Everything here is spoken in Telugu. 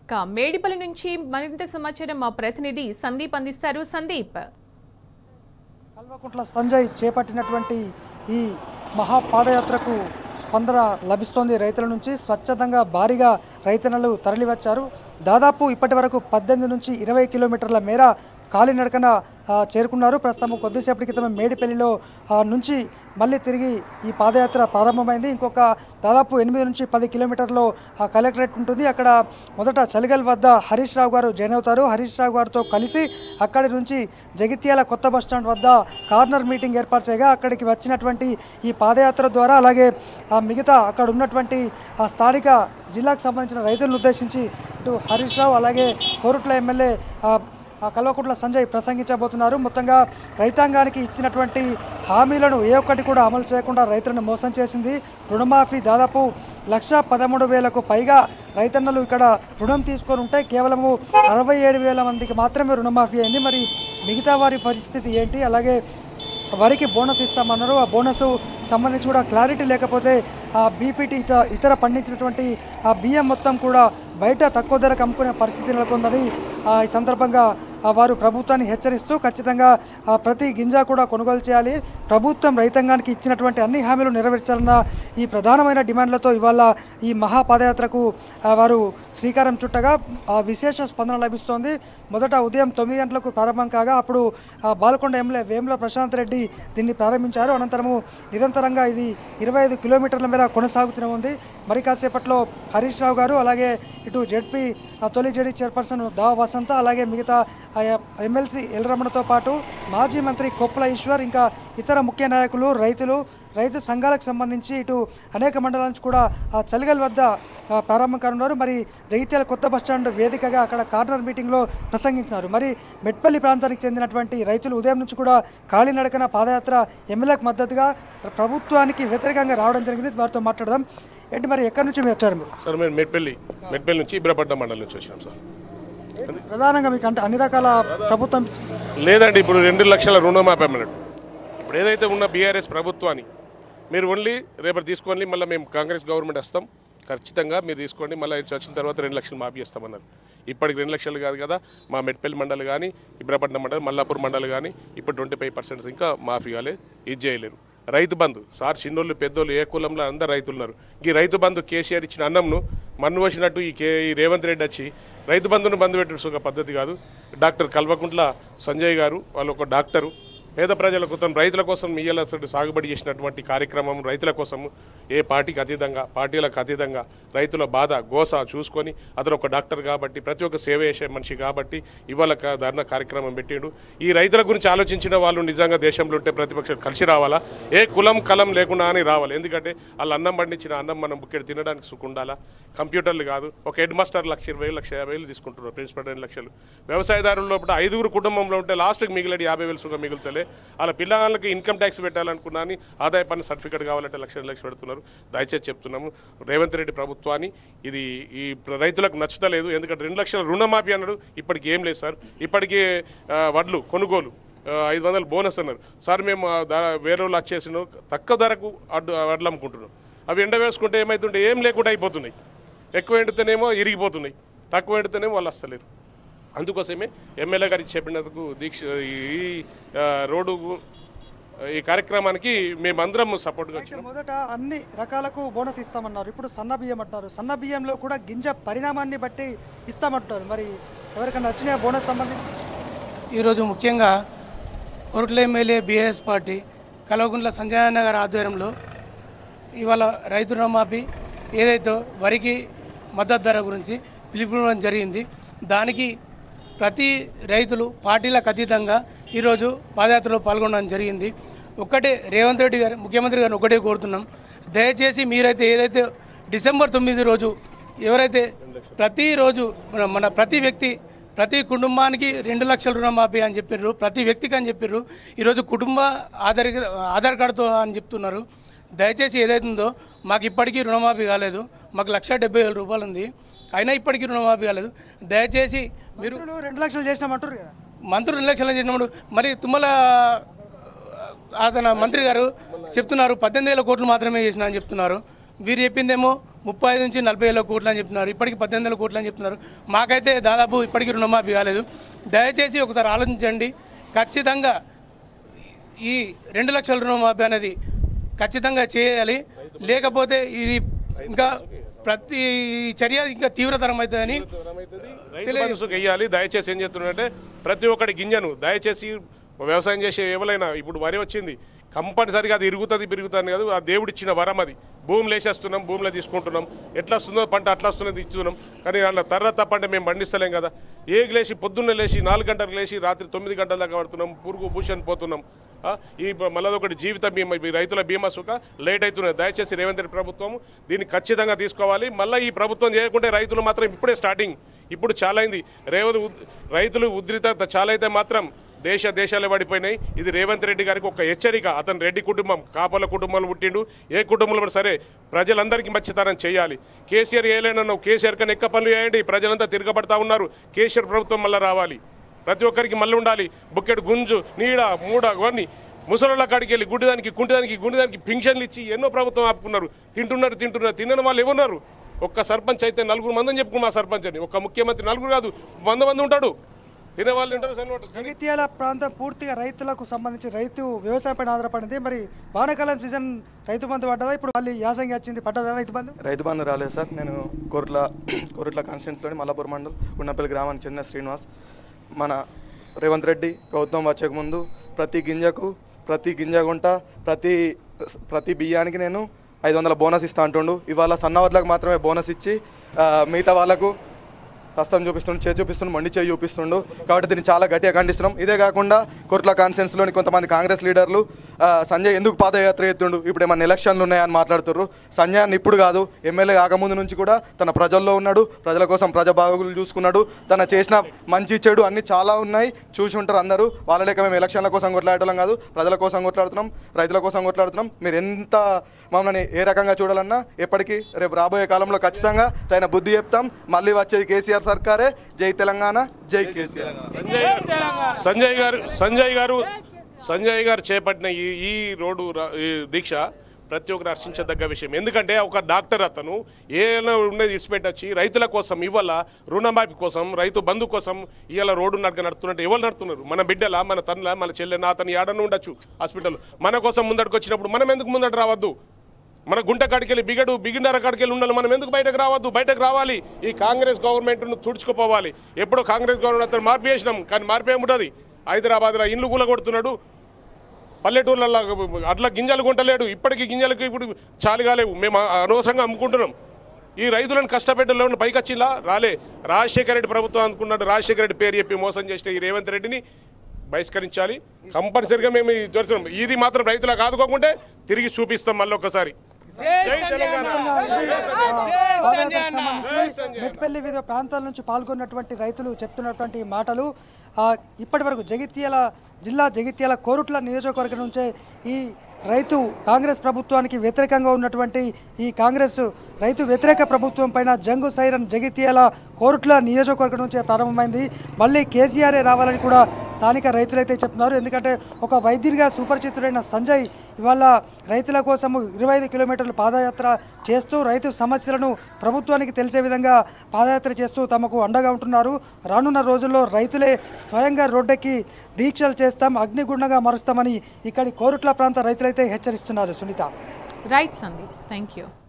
ఇక మేడిపల్లి నుంచి మరింత సమాచారం మా ప్రతినిధి సందీప్ అందిస్తారు సందీప్ కల్వకుంట్ల సంజయ్ చేపట్టినటువంటి ఈ మహా పాదయాత్రకు స్పందన లభిస్తోంది రైతుల నుంచి స్వచ్ఛందంగా భారీగా రైతన్నలు తరలివచ్చారు దాదాపు ఇప్పటి వరకు పద్దెనిమిది నుంచి ఇరవై కిలోమీటర్ల మేర కాలినడకన ఆ, చేరుకున్నారు ప్రస్తుతం కొద్దిసేపటి క్రితమే మేడిపల్లిలో ఆ, నుంచి మళ్ళీ తిరిగి ఈ పాదయాత్ర ప్రారంభమైంది ఇంకొక దాదాపు ఎనిమిది నుంచి పది కిలోమీటర్లో ఆ కలెక్టరేట్ ఉంటుంది అక్కడ మొదట చలిగల్ వద్ద హరీష్ రావు గారు జాయిన్ అవుతారు హరీష్ రావు గారితో కలిసి అక్కడి నుంచి జగిత్యాల కొత్త బస్టాండ్ వద్ద కార్నర్ మీటింగ్ ఏర్పాటు చేయగా అక్కడికి వచ్చినటువంటి ఈ పాదయాత్ర ద్వారా అలాగే ఆ మిగతా అక్కడ ఉన్నటువంటి ఆ స్థానిక జిల్లాకు సంబంధించిన రైతులను ఉద్దేశించి ఇటు హరీష్ రావు అలాగే కోరుట్ల ఎమ్మెల్యే ఆ, ఆ కల్వకుంట్ల సంజయ్ ప్రసంగించబోతున్నారు మొత్తంగా రైతాంగానికి ఇచ్చినటువంటి హామీలను ఏ ఒక్కటి కూడా అమలు చేయకుండా రైతులను మోసం చేసింది రుణమాఫీ దాదాపు లక్ష పదమూడు వేలకు పైగా రైతన్నలు ఇక్కడ రుణం తీసుకొని ఉంటే కేవలము అరవై ఏడు వేల మందికి మాత్రమే రుణమాఫీ అయింది మరి మిగతా వారి పరిస్థితి ఏంటి అలాగే వరికి బోనస్ ఇస్తామన్నారు ఆ బోనస్ సంబంధించి కూడా క్లారిటీ లేకపోతే ఆ బీపీటీ ఇతర ఇతర పండించినటువంటి ఆ బియ్యం మొత్తం కూడా బయట తక్కువ ధరకు అమ్ముకునే పరిస్థితి నెలకొందని ఆ, ఈ సందర్భంగా ఆ, వారు ప్రభుత్వాన్ని హెచ్చరిస్తూ ఖచ్చితంగా ఆ, ప్రతి గింజ కూడా కొనుగోలు చేయాలి ప్రభుత్వం రైతాంగానికి ఇచ్చినటువంటి అన్ని హామీలు నెరవేర్చాలన్న ఈ ప్రధానమైన డిమాండ్లతో ఇవాళ ఈ మహాపాదయాత్రకు ఆ, వారు శ్రీకారం చుట్టగా ఆ, విశేష స్పందన లభిస్తోంది మొదట ఉదయం తొమ్మిది గంటలకు ప్రారంభం కాగా అప్పుడు ఆ, బాలకొండ ఎమ్మెల్యే వేముల ప్రశాంత్ రెడ్డి దీన్ని ప్రారంభించారు అనంతరము నిరంతరంగా ఇది ఇరవై ఐదు కిలోమీటర్ల మేర కొనసాగుతూనే ఉంది మరి కాసేపట్లో హరీష్ రావు గారు అలాగే ఇటు జెడ్పీ ఆ, తొలి జెడి చైర్పర్సన్ దా వసంత అలాగే మిగతా ఆ, ఎమ్మెల్సీ ఎల్రమణతో పాటు మాజీ మంత్రి కొప్పుల ఈశ్వర్ ఇంకా ఇతర ముఖ్య నాయకులు రైతులు రైతు సంఘాలకు సంబంధించి ఇటు అనేక మండలాల నుంచి కూడా ఆ చలిగల్ వద్ద ఆ, ప్రారంభం కానున్నారు మరి జగిత్యాల కొత్త బస్టాండ్ వేదికగా అక్కడ కార్నర్ మీటింగ్లో ప్రసంగించినారు మరి మెట్పల్లి ప్రాంతానికి చెందినటువంటి రైతులు ఉదయం నుంచి కూడా కాలినడకన పాదయాత్ర ఎమ్మెల్యేకు మద్దతుగా ప్రభుత్వానికి వ్యతిరేకంగా రావడం జరిగింది వారితో మాట్లాడదాం ఏంటి మరి ఎక్కడి నుంచి మీరు వచ్చారు మీరు సార్ మేము మెట్పల్లి మెట్పల్లి నుంచి ఇబ్రాపట్నం మండలం నుంచి వచ్చినాం సార్ ప్రధానంగా మీకు అంటే అన్ని రకాల ప్రభుత్వం లేదండి ఇప్పుడు రెండు లక్షల రుణమాఫీ అన్నట్టు ఇప్పుడు ఏదైతే ఉన్న బీఆర్ఎస్ ప్రభుత్వాన్ని మీరు ఓన్లీ రేపటి తీసుకొని మళ్ళీ మేము కాంగ్రెస్ గవర్నమెంట్ వస్తాం ఖచ్చితంగా మీరు తీసుకోండి మళ్ళీ వచ్చిన తర్వాత రెండు లక్షలు మాఫీ చేస్తామన్నారు ఇప్పటికి రెండు లక్షలు కాదు కదా మా మెట్పల్లి మండలి కానీ ఇబ్రాపట్నం మండలి మల్లాపూర్ మండలి కానీ ఇప్పుడు ట్వంటీ ఫైవ్ పర్సెంట్ ఇంకా మాఫీ కాలేదు ఇది చేయలేరు రైతు బంధు సార్ చిన్నోళ్ళు పెద్దోళ్ళు ఏ కులంలో అందరు రైతులు ఉన్నారు ఈ రైతు బంధు కేసీఆర్ ఇచ్చిన అన్నంను మన్ను వచ్చినట్టు ఈ కే ఈ రేవంత్ రెడ్డి వచ్చి రైతు బంధును బంధు పెట్టడం ఒక పద్ధతి కాదు డాక్టర్ కల్వకుంట్ల సంజయ్ గారు వాళ్ళు ఒక డాక్టరు పేద ప్రజల కోసం రైతుల కోసం ఇయ్యాల అసలు సాగుబడి చేసినటువంటి కార్యక్రమం రైతుల కోసం ఏ పార్టీకి అతీతంగా పార్టీలకు అతీతంగా రైతుల బాధ గోస చూసుకొని అతను ఒక డాక్టర్ కాబట్టి ప్రతి ఒక్క సేవ చేసే మనిషి కాబట్టి ఇవాళ క- ధర్నా కార్యక్రమం పెట్టిండు ఈ రైతుల గురించి ఆలోచించిన వాళ్ళు నిజంగా దేశంలో ఉంటే ప్రతిపక్షం కలిసి రావాలా ఏ కులం కలం లేకుండా అని రావాలి ఎందుకంటే వాళ్ళు అన్నం పండించిన అన్నం మనం బుక్కెడు తినడానికి సుఖం ఉండాలా కంప్యూటర్లు కాదు ఒక హెడ్ మాస్టర్ లక్ష ఇరవై వేలు లక్ష యాభై వేలు తీసుకుంటున్నారు ప్రిన్సిపల్ రెండు లక్షలు వ్యవసాయదారుల లోపల ఐదుగురు కుటుంబంలో ఉంటే లాస్ట్కి మిగిలిన యాభై వేలు సుఖం మిగులుతలే వాళ్ళ పిల్లలకి ఇన్కమ్ ట్యాక్స్ పెట్టాలనుకున్నా అని ఆదాయ పన్ను సర్టిఫికేట్ కావాలంటే లక్ష రెండు లక్షలు పెడుతున్నారు దయచేసి చెప్తున్నాము రేవంత్ రెడ్డి ప్రభుత్వాన్ని ఇది ఈ ప్ర- రైతులకు నచ్చుతలేదు ఎందుకంటే రెండు లక్షల రుణమాఫీ అన్నాడు ఇప్పటికి ఏం లేదు సార్ ఇప్పటికీ ఆ, వడ్లు కొనుగోలు ఆ, ఐదు వందలు బోనస్ అన్నారు సార్ మేము ఆ ధర వేరే వాళ్ళు వచ్చేసిన తక్కువ ధరకు అడ్డు వడ్లు అమ్ముకుంటున్నాం అవి ఎండ వేసుకుంటే ఏమవుతుంటే ఏం లేకుండా అయిపోతున్నాయి ఎక్కువ ఎండితేనేమో ఇరిగిపోతున్నాయి తక్కువ ఎండితేనేమో వాళ్ళు వస్తలేరు అందుకోసమే ఎమ్మెల్యే గారికి చెప్పినందుకు దీక్ష ఈ ఆ, రోడ్డు ఈ కార్యక్రమానికి మేమందరం సపోర్ట్గా వచ్చినాం మొదట అన్ని రకాలకు బోనస్ ఇస్తామన్నారు ఇప్పుడు సన్న బియ్యం అంటారు సన్న బియ్యంలో కూడా గింజ పరిణామాన్ని బట్టి ఇస్తామంటారు మరి ఎవరికైనా వచ్చిన బోనస్ సంబంధించి ఈరోజు ముఖ్యంగా Korutla MLA BRS party Kalvakuntla సంజయన్న గారి ఆధ్వర్యంలో ఇవాళ రైతు రుణమాఫీ ఏదైతే వరికి మద్దతు ధర గురించి పిలుపునివ్వడం జరిగింది దానికి ప్రతి రైతులు పార్టీలకు అతీతంగా ఈరోజు పాదయాత్రలో పాల్గొనడం జరిగింది ఒక్కటే రేవంత్ రెడ్డి గారు ముఖ్యమంత్రి గారిని ఒకటే కోరుతున్నాం దయచేసి మీరైతే ఏదైతే డిసెంబర్ తొమ్మిది రోజు ఎవరైతే ప్రతిరోజు మన మన ప్రతి వ్యక్తి ప్రతి కుటుంబానికి రెండు లక్షల రుణమాఫీ అని చెప్పారు ప్రతి వ్యక్తికి అని చెప్పారు ఈరోజు కుటుంబ ఆధార్ ఆధార్ కార్డుతో అని చెప్తున్నారు దయచేసి ఏదైతుందో మాకు ఇప్పటికీ రుణమాఫీ కాలేదు మాకు లక్ష డెబ్బై వేల రూపాయలు ఉంది అయినా ఇప్పటికీ రుణమాఫీ కాలేదు దయచేసి మీరు మంత్రులు రెండు లక్షలు చేసినామంటారు కదా మంత్రులు రెండు లక్షలు చేసినప్పుడు మరి తుమ్మల అతను మంత్రి గారు చెప్తున్నారు పద్దెనిమిది వేల కోట్లు మాత్రమే చేసిన అని చెప్తున్నారు వీరు చెప్పిందేమో ముప్పై ఐదు నుంచి నలభై వేల కోట్లు అని చెప్తున్నారు ఇప్పటికి పద్దెనిమిది వేల కోట్లు అని చెప్తున్నారు మాకైతే దాదాపు ఇప్పటికీ రుణమాఫీ కాలేదు దయచేసి ఒకసారి ఆలోచించండి ఖచ్చితంగా ఈ రెండు లక్షల రుణమాఫీ అనేది ఖచ్చితంగా చేయాలి లేకపోతే ఇది ఇంకా ప్రతి చర్య ఇంకా తీవ్రతరం అవుతుందని రైతు మనసుకు వెయ్యాలి దయచేసి ఏం చేస్తున్నాడంటే ప్రతి ఒక్కటి గింజను దయచేసి వ్యవసాయం చేసే ఎవరైనా ఇప్పుడు వరి వచ్చింది కంపల్సరిగా అది ఇరుగుతుంది పెరుగుతుంది కాదు ఆ దేవుడిచ్చిన వరం అది భూమి లేచేస్తున్నాం భూమిలో తీసుకుంటున్నాం ఎట్లా వస్తుందో పంట అట్లా వస్తున్నది ఇస్తున్నాం కానీ అలా తర్ర తప్ప అంటే మేము పండిస్తలేం కదా ఏగి లేచి పొద్దున్నే లేచి నాలుగు గంటలకు లేచి రాత్రి తొమ్మిది గంటల దాకా పడుతున్నాం పురుగు భూషణ్ పోతున్నాం ఆ, ఈ మళ్ళీ ఒకటి జీవిత బీమా ఈ రైతుల బీమా సుఖ లేట్ అవుతున్నది దయచేసి రేవంత్ రెడ్డి ప్రభుత్వం దీన్ని ఖచ్చితంగా తీసుకోవాలి మళ్ళీ ఈ ప్రభుత్వం చేయకుంటే రైతులు మాత్రం ఇప్పుడే స్టార్టింగ్ ఇప్పుడు చాలా అయింది రేవంత్ ఉద్- రైతులు ఉద్రిత చాలా అయితే మాత్రం దేశ దేశాలే పడిపోయినాయి ఇది రేవంత్ రెడ్డి గారికి ఒక హెచ్చరిక అతను రెడ్డి కుటుంబం కాపల కుటుంబంలో పుట్టిండు ఏ కుటుంబంలో ఉన్నా సరే ప్రజలందరికీ మచ్చితనం చేయాలి కేసీఆర్ ఏలేనన్నావు కేసీఆర్ కన్నా ఎక్క పనులు చేయండి ప్రజలంతా తిరగబడతా ఉన్నారు కేసీఆర్ ప్రభుత్వం మళ్ళీ రావాలి ప్రతి ఒక్కరికి మళ్ళీ ఉండాలి బుక్కెడు గుంజు నీడ మూడ ఇవన్నీ ముసలోళ్ళ కాడికి వెళ్ళి గుడ్డిదానికి కుంటిదానికి గుండెదానికి పింఛన్లు ఇచ్చి ఎన్నో ప్రభుత్వం ఆపుకున్నారు తింటున్నారు తింటున్నారు తినని వాళ్ళు ఎవరున్నారు ఒక్క సర్పంచ్ అయితే నలుగురు మందని చెప్పుకున్నా మా సర్పంచ్ అని ఒక్క ముఖ్యమంత్రి నలుగురు కాదు వంద మంది ఉంటాడు తినే వాళ్ళు ఉంటారు సరే ఉంటారు. జగిత్యాల ప్రాంతం పూర్తిగా రైతులకు సంబంధించి రైతు వ్యవసాయం పైన ఆధారపడింది మరి వానాకాలం సీజన్ రైతు బంధు పడ్డదా ఇప్పుడు మళ్ళీ యాసంగి వచ్చింది పడ్డదా రైతు బంధు రైతు బంధు రాలేదు సార్ నేను కోరుట్ల కోరుట్ల కాన్స్టిట్యున్సీలోని మల్లాపూర్ మండల్ ఉన్నపల్లి గ్రామానికి చెందిన శ్రీనివాస్ మన రేవంత్ రెడ్డి ప్రభుత్వం వచ్చక ముందు ప్రతి గింజకు ప్రతి గింజ గుంట ప్రతి ప్రతి బియ్యానికి నేను ఐదు వందల బోనస్ ఇస్తా అంటుండు ఇవాళ సన్నవర్లకు మాత్రమే బోనస్ ఇచ్చి ఆ, మిగతా వాళ్ళకు హస్తం చూపిస్తుండు చేతి చూపిస్తుండు మండి చేయి చూపిస్తుండు కాబట్టి దీన్ని చాలా గట్టిగా ఖండిస్తున్నాం ఇదే కాకుండా కోట్ల కాన్ఫరెన్స్లోని కొంతమంది కాంగ్రెస్ లీడర్లు ఆ, సంజయ్ ఎందుకు పాదయాత్ర ఎత్తుండు ఇప్పుడు ఏమన్నా ఎలక్షన్లు ఉన్నాయని మాట్లాడుతుర్రు సంజయ్ అన్న ఇప్పుడు కాదు ఎమ్మెల్యే కాకముందు నుంచి కూడా తన ప్రజల్లో ఉన్నాడు ప్రజల కోసం ప్రజా బాగులు చూసుకున్నాడు తన చేసిన మంచి చెడు అన్ని చాలా ఉన్నాయి చూసి ఉంటారు అందరూ వాళ్ళ లేక మేము ఎలక్షన్ల కోసం కొట్లాడటం కాదు ప్రజల కోసం కొట్లాడుతున్నాం రైతుల కోసం కొట్లాడుతున్నాం మీరు ఎంత మమ్మల్ని ఏ రకంగా చూడాలన్నా ఎప్పటికీ రేపు రాబోయే కాలంలో ఖచ్చితంగా తగిన బుద్ధి చెప్తాం మళ్ళీ వచ్చేది కేసీఆర్ సర్కారే జై తెలంగాణ జై కేసీఆర్ సంజయ్ గారు సంజయ్ గారు సంజయ్ గారు సంజయ్ గారు చేపట్టిన ఈ ఈ రోడ్డు రా- ఈ దీక్ష ప్రతి ఒక్కరు హర్షించదగ్గ విషయం ఎందుకంటే ఒక డాక్టర్ అతను ఏమైనా ఉండేది ఇడిచిపెట్టొచ్చి రైతుల కోసం ఇవాళ రుణమాఫీ కోసం రైతు బంధు కోసం ఇవాళ రోడ్డు నడక నడుతున్నట్టు ఎవరు నడుతున్నారు మన బిడ్డల మన తనల మన చెల్లె నా అతను ఏడను ఉండొచ్చు హాస్పిటల్ మన కోసం ముందడికి వచ్చినప్పుడు మనం ఎందుకు ముందట రావద్దు మన గుంట కాడికెళ్ళి బిగడు బిగినర కాడికెళ్ళి ఉండాలి మనం ఎందుకు బయటకు రావద్దు బయటకు రావాలి ఈ కాంగ్రెస్ గవర్నమెంట్ను తుడుచుకుపోవాలి ఎప్పుడో కాంగ్రెస్ గవర్నమెంట్ అతను మార్పు చేసినాం కానీ మార్పు ఏముంటుంది హైదరాబాద్లో ఇండ్లు కూల కొడుతున్నాడు పల్లెటూర్లలో అట్లా గింజలు కొంటలేడు ఇప్పటికీ గింజలకు ఇప్పుడు చాలు కాలేవు మేము అనవసరంగా అమ్ముకుంటున్నాం ఈ రైతులను కష్టపెట్టలో పైకి వచ్చిలా రాలే రాజశేఖర రెడ్డి ప్రభుత్వం అనుకున్నాడు రాజశేఖర రెడ్డి పేరు చెప్పి మోసం చేసిన ఈ రేవంత్ రెడ్డిని బహిష్కరించాలి కంపల్సరిగా మేము ఇది చూస్తున్నాం ఇది మాత్రం రైతులకు ఆదుకోకుంటే తిరిగి చూపిస్తాం మళ్ళీ ఒకసారి జై తెలంగాణ పాదయాత్రకు సంబంధించి మెట్పల్లి వివిధ ప్రాంతాల నుంచి పాల్గొన్నటువంటి రైతులు చెప్తున్నటువంటి మాటలు ఆ, ఇప్పటి వరకు జగిత్యాల జిల్లా జగిత్యాల కోరుట్ల నియోజకవర్గం నుంచే ఈ రైతు కాంగ్రెస్ ప్రభుత్వానికి వ్యతిరేకంగా ఉన్నటువంటి ఈ కాంగ్రెస్ రైతు వ్యతిరేక ప్రభుత్వం పైన జంగు సైరన్ జగిత్యాల కోరుట్ల నియోజకవర్గం నుంచే ప్రారంభమైంది మళ్ళీ కేసీఆరే రావాలని కూడా స్థానిక రైతులైతే చెప్తున్నారు ఎందుకంటే ఒక వైద్యుడిగా సుపరిచితుడైన సంజయ్ ఇవాళ రైతుల కోసము ఇరవై ఐదు కిలోమీటర్లు పాదయాత్ర చేస్తూ రైతు సమస్యలను ప్రభుత్వానికి తెలిసే విధంగా పాదయాత్ర చేస్తూ తమకు అండగా ఉంటున్నారు రానున్న రోజుల్లో రైతులే స్వయంగా రోడ్డెక్కి దీక్షలు చేస్తాం అగ్నిగుండంగా మరుస్తామని ఇక్కడి కోరుట్ల ప్రాంత రైతులైతే హెచ్చరిస్తున్నారు Sunitha right Sandeep thank you